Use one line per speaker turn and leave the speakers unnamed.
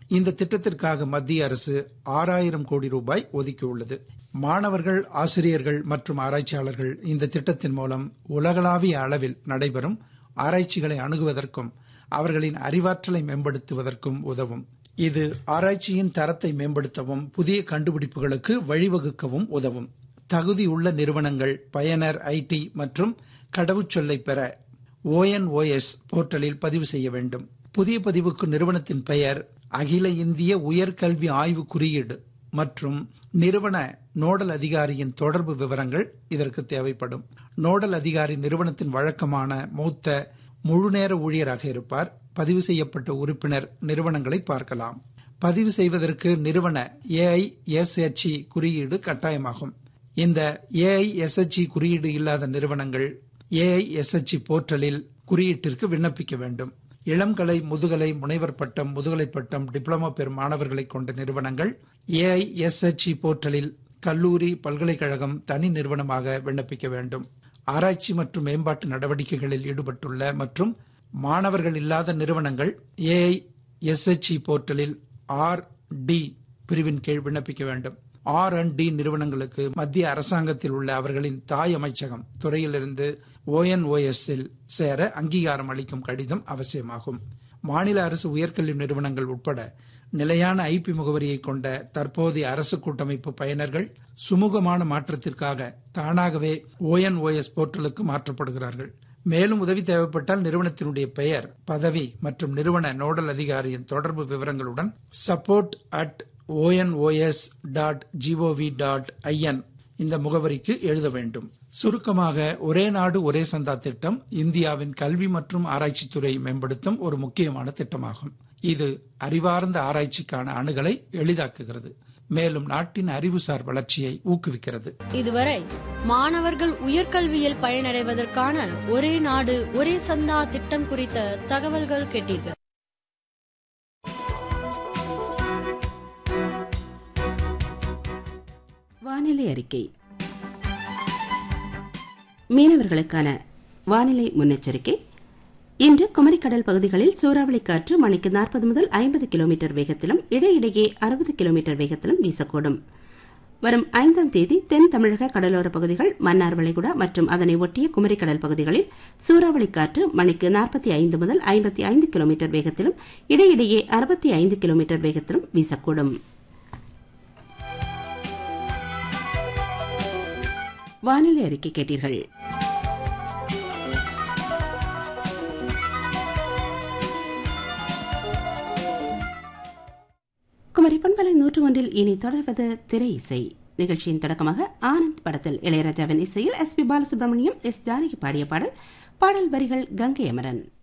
இந்த திட்டத்திற்காக மத்திய அரசு ஆறாயிரம் கோடி ரூபாய் ஒதுக்கியுள்ளது மாணவர்கள் ஆசிரியர்கள் மற்றும் ஆராய்ச்சியாளர்கள் இந்த திட்டத்தின் மூலம் உலகளாவிய அளவில் நடைபெறும் ஆராய்ச்சிகளை அணுகுவதற்கும் அவர்களின் அறிவாற்றலை மேம்படுத்துவதற்கும் உதவும் இது ஆராய்ச்சியின் தரத்தை மேம்படுத்தவும் புதிய கண்டுபிடிப்புகளுக்கு வழிவகுக்கவும் உதவும் தகுதியுள்ள நிறுவனங்கள் பயனர் ஐடி மற்றும் கடவுச்சொல்லை பெற ஓஎன்ஓஎஸ் போர்ட்டலில் பதிவு செய்ய வேண்டும் புதிய பதிவுக்கு நிறுவனத்தின் பெயர் அகில இந்திய உயர்கல்வி ஆய்வு குறியீடு மற்றும் நிறுவன நோடல் அதிகாரியின் தொடர்பு விவரங்கள் இதற்கு தேவைப்படும் நோடல் அதிகாரி நிறுவனத்தின் வழக்கமான மூத்த முழுநேர ஊழியராக இருப்பார் பதிவு செய்யப்பட்ட உறுப்பினர் நிறுவனங்களை பார்க்கலாம் பதிவு செய்வதற்கு நிறுவன ஏஐஎஸ்ஹெச்இ குறியீடு கட்டாயமாகும் இந்த ஏஐஎஸ்ஹெச்இ குறியீடு இல்லாத நிறுவனங்கள் ஏஐஎஸ்ஹெச்இ போர்ட்டலில் குறியீட்டிற்கு விண்ணப்பிக்க வேண்டும் இளங்கலை முதுகலை முனைவர் பட்டம் முதுகலை பட்டம் டிப்ளமோ பெறும் மாணவர்களை கொண்ட நிறுவனங்கள் ஏஐஎஸ்ஹெச்இ போர்ட்டலில் கல்லூரி பல்கலைக்கழகம் தனி நிறுவனமாக விண்ணப்பிக்க வேண்டும் ஆராய்ச்சி மற்றும் மேம்பாட்டு நடவடிக்கைகளில் ஈடுபட்டுள்ள மற்றும் மாணவர்கள் இல்லாத நிறுவனங்கள் ஏஐஎஸ்ஹெச்இ போர்ட்டலில் ஆர் டி பிரிவின் கீழ் விண்ணப்பிக்க வேண்டும் ஆர் அண்ட் டி நிறுவனங்களுக்கு மத்திய அரசாங்கத்தில் உள்ள அவர்களின் தாய் அமைச்சகம் துறையிலிருந்து ஓஎன்ஓஎஸ் இல் சேர அங்கீகாரம் அளிக்கும் கடிதம் அவசியமாகும் மாநில அரசு உயர்கல்வி நிறுவனங்கள் உட்பட நிலையான ஐபி முகவரியை கொண்ட தற்போதைய அரசு கூட்டமைப்பு பயனர்கள் சுமூகமான மாற்றத்திற்காக தானாகவே ஓஎன்ஓஎஸ் போர்ட்டலுக்கு மாற்றப்படுகிறார்கள் மேலும் உதவி தேவைப்பட்டால் நிறுவனத்தினுடைய பெயர் பதவி மற்றும் நிறுவன நோடல் அதிகாரியின் தொடர்பு விவரங்களுடன் support at ONOS dot GOV dot IN இந்த முகவரிக்கு எழுத வேண்டும் சுருக்கமாக ஒரே நாடு ஒரே சந்தா திட்டம் இந்தியாவின் கல்வி மற்றும் ஆராய்ச்சித்துறை மேம்படுத்தும் ஒரு முக்கியமான திட்டமாகும் இது அறிவார்ந்த ஆராய்ச்சிக்கான அணுகலை எளிதாக்குகிறது மேலும் நாட்டின் அறிவுசார் வளர்ச்சியை ஊக்குவிக்கிறது
இதுவரை மாணவர்கள் உயர்கல்வியில் பயனடைவதற்கான ஒரே நாடு ஒரே சந்தா திட்டம் குறித்த தகவல்கள் கேட்டீர்கள்
வானிலை அறிக்கை மீனவர்களுக்கான வானிலை முன்னெச்சரிக்கை இன்று குமரிக்கடல் பகுதிகளில் சூறாவளி காற்று மணிக்கு நாற்பது முதல் ஐம்பது கிலோமீட்டர் வேகத்திலும் இடையிடையே அறுபது கிலோமீட்டர் வேகத்திலும் வீசக்கூடும் வரும் ஐந்தாம் தேதி தென் தமிழக கடலோர பகுதிகள் மன்னார் வளைகுடா மற்றும் அதனை ஒட்டிய குமரிக்கடல் பகுதிகளில் சூறாவளி காற்று மணிக்கு நாற்பத்தி ஐந்து முதல் ஐம்பத்தி ஐந்து கிலோமீட்டர் வேகத்திலும் இடையிடையே அறுபத்தி ஐந்து கிலோமீட்டர் வேகத்திலும் வீசக்கூடும் வானிலை அறிக்கை கேட்டீர்கள் குமரி பண்பலை நூற்று ஒன்றில் இனி தொடர்வது திரை இசை நிகழ்ச்சியின் தொடக்கமாக ஆனந்த் படத்தில் இளையராஜாவின் இசையில் S P Balasubrahmanyam S Janaki பாடிய பாடல் பாடல் வரிகள் கங்கை அமரன்